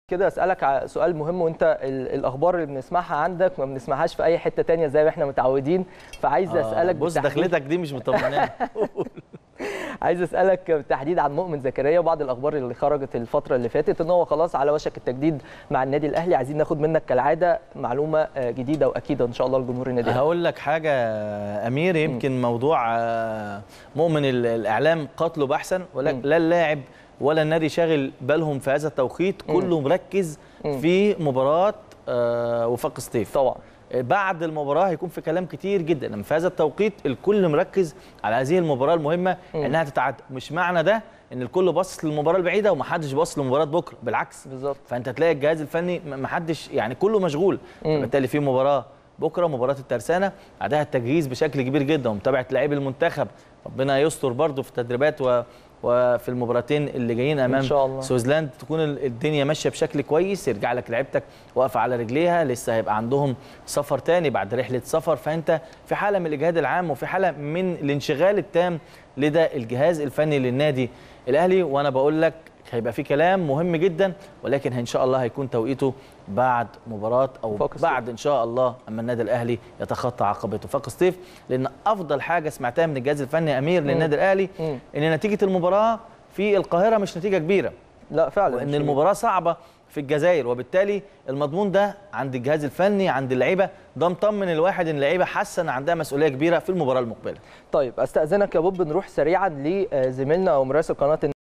كده اسالك على سؤال مهم وانت ال- الاخبار اللي بنسمعها عندك ما بنسمعهاش في اي حته تانية زي ما احنا متعودين فعايز اسالك بص بالتحديد- دخلتك دي مش مطمناني عايز اسالك بالتحديد عن مؤمن زكريا وبعض الاخبار اللي خرجت الفتره اللي فاتت ان هو خلاص على وشك التجديد مع النادي الاهلي عايزين ناخد منك كالعاده معلومه آه، جديده واكيده ان شاء الله لجمهور النادي الاهلي هقول لك حاجه يا امير يمكن موضوع آه، مؤمن ال- الاعلام قتله بحثا ولا مم. لا اللاعب ولا النادي شاغل بالهم في هذا التوقيت كله مركز مم. في مباراه آه، وفاق سطيف طبعا بعد المباراه هيكون في كلام كتير جدا لما في هذا التوقيت الكل مركز على هذه المباراه المهمه مم. انها تتعدى مش معنى ده ان الكل باصص للمباراه البعيده ومحدش باصص لمباراه بكره بالعكس بالظبط فانت تلاقي الجهاز الفني م- محدش يعني كله مشغول مم. فبالتالي في مباراه بكره مباراه الترسانه بعدها التجهيز بشكل كبير جدا ومتابعه لاعبي المنتخب ربنا يستر برضه في التدريبات و وفي المباراتين اللي جايين امام شاء الله. سويسلاند تكون ال- الدنيا ماشيه بشكل كويس يرجع لك لعيبتك واقفه على رجليها لسه هيبقى عندهم سفر تاني بعد رحله سفر فانت في حاله من الاجهاد العام وفي حاله من الانشغال التام لدى الجهاز الفني للنادي الاهلي وانا بقول لك هيبقى في كلام مهم جدا ولكن ان شاء الله هيكون توقيته بعد مباراه او فاق سطيف. بعد ان شاء الله اما النادي الاهلي يتخطى عقبه وفاق سطيف لان افضل حاجه سمعتها من الجهاز الفني يا امير للنادي الاهلي مم. ان نتيجه المباراه في القاهره مش نتيجه كبيره لا فعلا وان مش- المباراه صعبه في الجزائر وبالتالي المضمون ده عند الجهاز الفني عند اللعيبه ده مطمن الواحد ان اللعيبه حاسه ان عندها مسؤوليه كبيره في المباراه المقبله طيب استاذنك يا بوب نروح سريعا لزميلنا او مراسل قناه